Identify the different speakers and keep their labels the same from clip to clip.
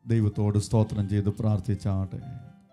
Speaker 1: ദൈവത്തോട് സ്തോത്രം ചെയ്ത് പ്രാർത്ഥിച്ചാട്ടെ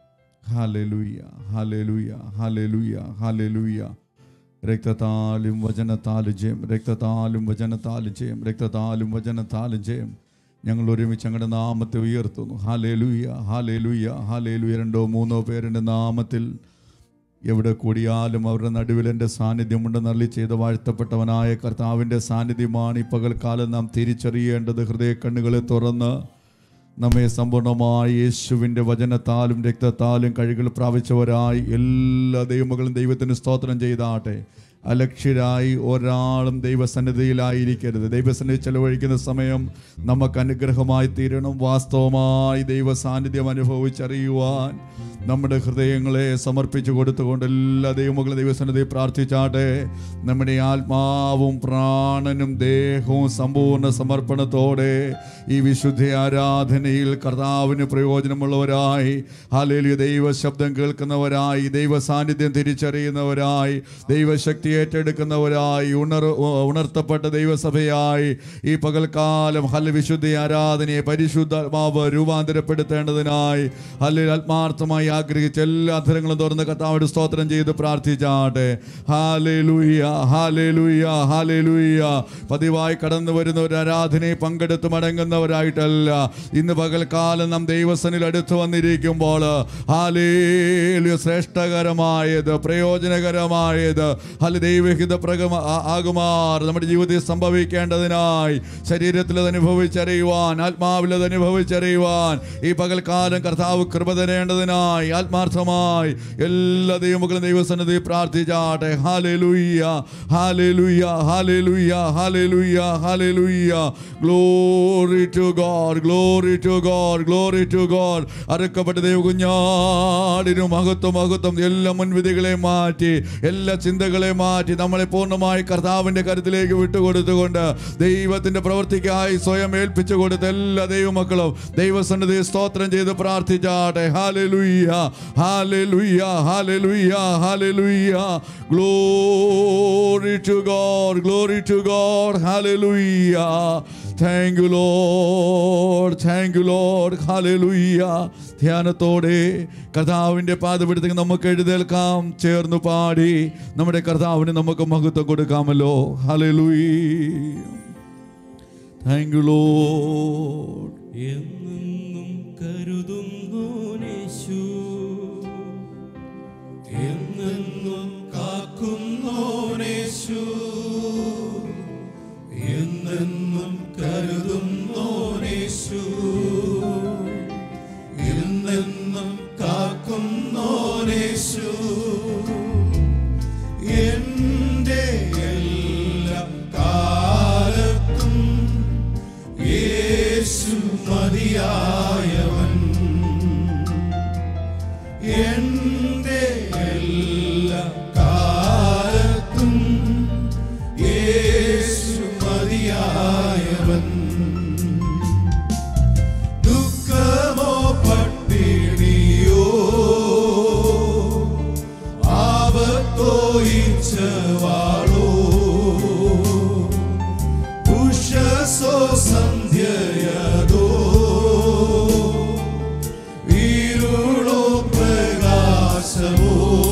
Speaker 1: ഹാലലുയ്യ ഹാലലുയ്യ ഹാലലുയ്യ ഹാലലുയ്യ രക്തത്താലും വചനത്താലും ജയം രക്തത്താലും വചനത്താലും ജയം രക്തത്താലും വചനത്താലും ജയം ഞങ്ങൾ ഒരുമിച്ച് ഞങ്ങളുടെ നാമത്തെ ഉയർത്തുന്നു ഹാലേലുയ്യ ഹാലേലുയ്യ ഹാലേലുയ്യ രണ്ടോ മൂന്നോ പേരുടെ നാമത്തിൽ എവിടെ കൂടിയാലും അവരുടെ നടുവിൽ എൻ്റെ സാന്നിധ്യമുണ്ടെന്ന് അള്ളി ചെയ്ത് വാഴ്ത്തപ്പെട്ടവനായ കർത്താവിൻ്റെ സാന്നിധ്യമാണ് ഈ പകൽക്കാലം നാം തിരിച്ചറിയേണ്ടത് ഹൃദയ കണ്ണുകളെ തുറന്ന് നമ്മെ സമ്പൂർണ്ണമായി യേശുവിൻ്റെ വചനത്താലും രക്തത്താലും കഴികൾ പ്രാപിച്ചവരായി എല്ലാ ദൈവമകളും ദൈവത്തിന് സ്തോത്രം ചെയ്താട്ടെ അലക്ഷ്യരായി ഒരാളും ദൈവസന്നിധിയിലായിരിക്കരുത് ദൈവസന്നിധി ചെലവഴിക്കുന്ന സമയം നമുക്ക് അനുഗ്രഹമായി തീരണം വാസ്തവമായി ദൈവ സാന്നിധ്യം അനുഭവിച്ചറിയുവാൻ നമ്മുടെ ഹൃദയങ്ങളെ സമർപ്പിച്ചു കൊടുത്തുകൊണ്ട് എല്ലാ ദൈവമകളും ദൈവസന്നിധി പ്രാർത്ഥിച്ചാട്ടെ നമ്മുടെ ആത്മാവും പ്രാണനും ദേഹവും സമ്പൂർണ്ണ സമർപ്പണത്തോടെ ഈ വിശുദ്ധ ആരാധനയിൽ കർത്താവിന് പ്രയോജനമുള്ളവരായി ഹാലേലിയ ദൈവ ശബ്ദം കേൾക്കുന്നവരായി ദൈവ സാന്നിധ്യം തിരിച്ചറിയുന്നവരായി ദൈവശക്തി ഏറ്റെടുക്കുന്നവരായി ഉണർ ഉണർത്തപ്പെട്ട ദൈവസഭയായി ഈ പകൽക്കാലം ഹല്ല വിശുദ്ധ ആരാധനയെ പരിശുദ്ധാത്മാവ് രൂപാന്തരപ്പെടുത്തേണ്ടതിനായി ഹല്ലിൽ ആത്മാർത്ഥമായി ആഗ്രഹിച്ച എല്ലാ അധരങ്ങളും തുറന്ന് കർത്താവോട് സ്തോത്രം ചെയ്ത് പ്രാർത്ഥിച്ചാട്ടെ ഹാലേലൂയ ഹാലേലൂയ ഹാലേലൂയ പതിവായി കടന്നു വരുന്ന ഒരു ആരാധനയെ പങ്കെടുത്ത് മടങ്ങുന്നവരായിട്ടല്ല ഇന്ന് പകൽക്കാലം നാം ദൈവസനിൽ അടുത്ത് വന്നിരിക്കുമ്പോൾ ഹാലേലൂയ ശ്രേഷ്ഠകരമായത് പ്രയോജനകരമായത് ഹല ദൈവഹിത പ്രഗമ ആ- ആകുമാർ നമ്മുടെ ജീവിതത്തിൽ സംഭവിക്കേണ്ടതിനായി ശരീരത്തിൽ അത് അനുഭവിച്ചറിയുവാൻ ആത്മാവിൽ അത് അനുഭവിച്ചറിയുവാൻ ഈ പകൽക്കാലം കർത്താവ് കൃപ തരേണ്ടതിനായി ആത്മാർത്ഥമായി എല്ലാ ദൈവമക്കളും ദൈവസന്നിധി പ്രാർത്ഥിച്ചാട്ടെ hallelujah hallelujah hallelujah hallelujah hallelujah glory to God glory to God glory to God അറുക്കപ്പെട്ട ദൈവ കുഞ്ഞാടിനും മഹത്വം മഹത്വം എല്ലാ മുൻവിധികളെ മാറ്റി എല്ലാ ചിന്തകളെ മാറ്റി നമ്മളെ പൂർണ്ണമായി കർത്താവിന്റെ കരുത്തിലേക്ക് വിട്ടുകൊടുത്തുകൊണ്ട് ദൈവത്തിന്റെ പ്രവൃത്തിക്കായി സ്വയം ഏൽപ്പിച്ചു കൊടുത്ത എല്ലാ ദൈവമക്കളും ദൈവസന്നിധി സ്തോത്രം ചെയ്ത് പ്രാർത്ഥിച്ചാട്ടെ ഹാലലുയ്യ hallelujah hallelujah hallelujah glory to God glory to God hallelujah thank you Lord thank you Lord hallelujah ധ്യാനത്തോടെ കർത്താവിൻ്റെ പാതപിടുത്തേക്ക് നമുക്ക് എഴുന്നേൽക്കാം ചേർന്ന് പാടി നമ്മുടെ കർത്താവിന് നമുക്ക് മഹത്വം കൊടുക്കാമല്ലോ ഹലലുയ്യ താങ്ക് യു ലോഡ്
Speaker 2: എന്നെന്നും കരുതുന്നോനേശു എന്നെന്നും കാക്കുന്നോനേശു എന്നെന്നും കരുതുന്നോനേശു എന്നെന്നും കാക്കുന്നോനേശു എന്റെ എല്ലാ കാലത്തും യേശു മതിയായവൻ എന്റെ എല്ലാ കാലത്തും യേശു മതിയായവൻ ദുഃഖമോ പട്ടിണിയോ ആപത്തോ ഇച്ഛവാളോ ഉഷസോ സന്ധ്യയതോ ഇരുളോ പ്രകാശമോ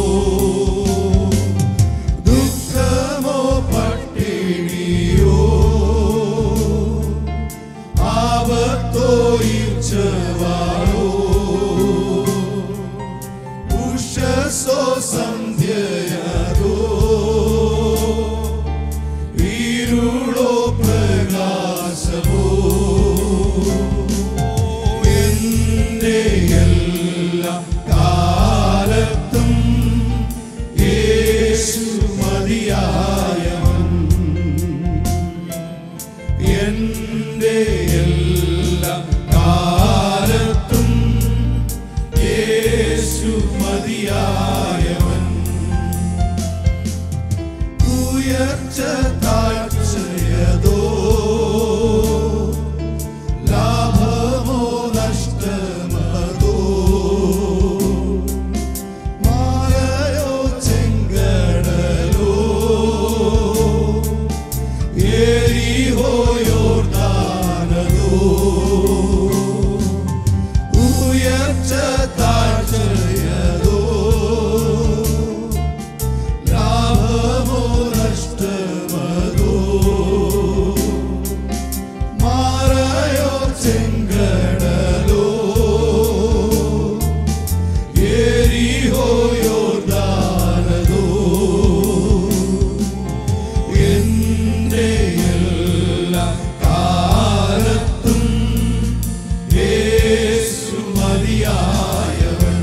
Speaker 2: ദുഃഖമോ പട്ടിണിയോ ആപത്തോ ഇച്ഛവാളോ ഉഷസോ സന്ധ്യയതോ ഇരുളോ പ്രകാശമോ എന്റെ എല്ലാ കാലത്തും യേശു മതിയായവൻ എന്റെ എല്ലാ കാലത്തും യേശു മതിയായവൻ ഉയർച്ച താഴ്ചയതോ ലാഭമോ നഷ്ടമതോ മായയോ ചെങ്കടലോ എരിഹോയോർദാനതോ യോർദാനതോ എന്റെ എല്ലാ കാലത്തും യേശു മതിയായവൻ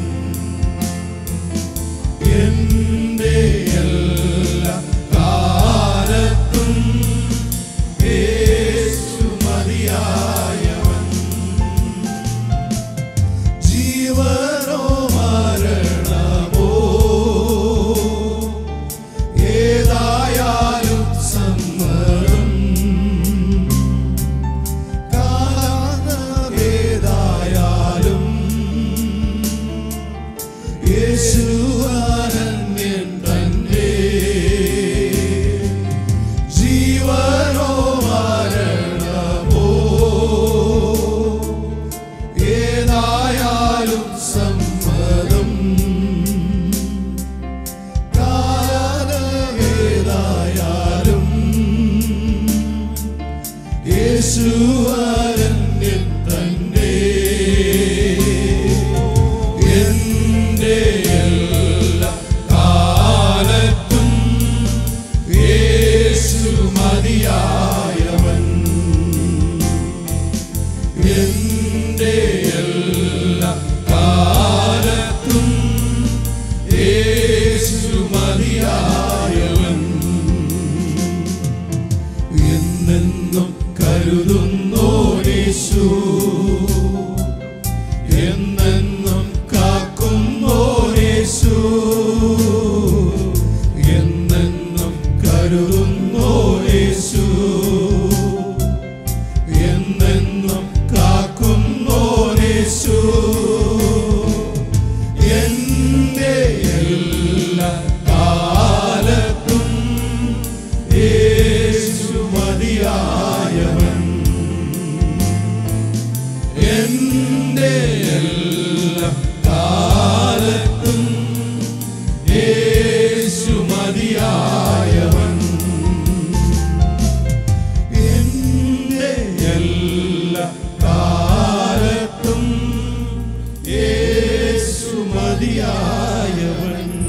Speaker 2: എന്റെ എല്ലാ കാലത്തും യേശു മതിയായവൻ ജീവനോ മരണമോ ഏതായാലും സമ്മതം കാലമേതായാലും യേശു അനന്യൻ തന്നെ ജീവനോ മരണമോ ഏതായാലും സമ്മതം കാലമേതായാലും യേശു അനന്യൻ തന്നെ എന്റെ എല്ലാ കാലത്തും യേശു മതിയായവൻ എന്റെ എല്ലാ കാലത്തും യേശു മതിയായവൻ എന്നെന്നും കരുതുന്നോരേശു എന്നെന്നും കാക്കുന്നോരേശു എന്നെന്നും കരുതുന്നോരേശു എന്നെന്നും കാക്കുന്നോരേശു എന്റെ എല്ലാ കാലത്തും യേശു മതിയായവൻ എന്റെ എല്ലാ കാലത്തും യേശു മതിയായവൻ എന്റെ എല്ലാ കാലത്തും യേശു മതിയായവൻ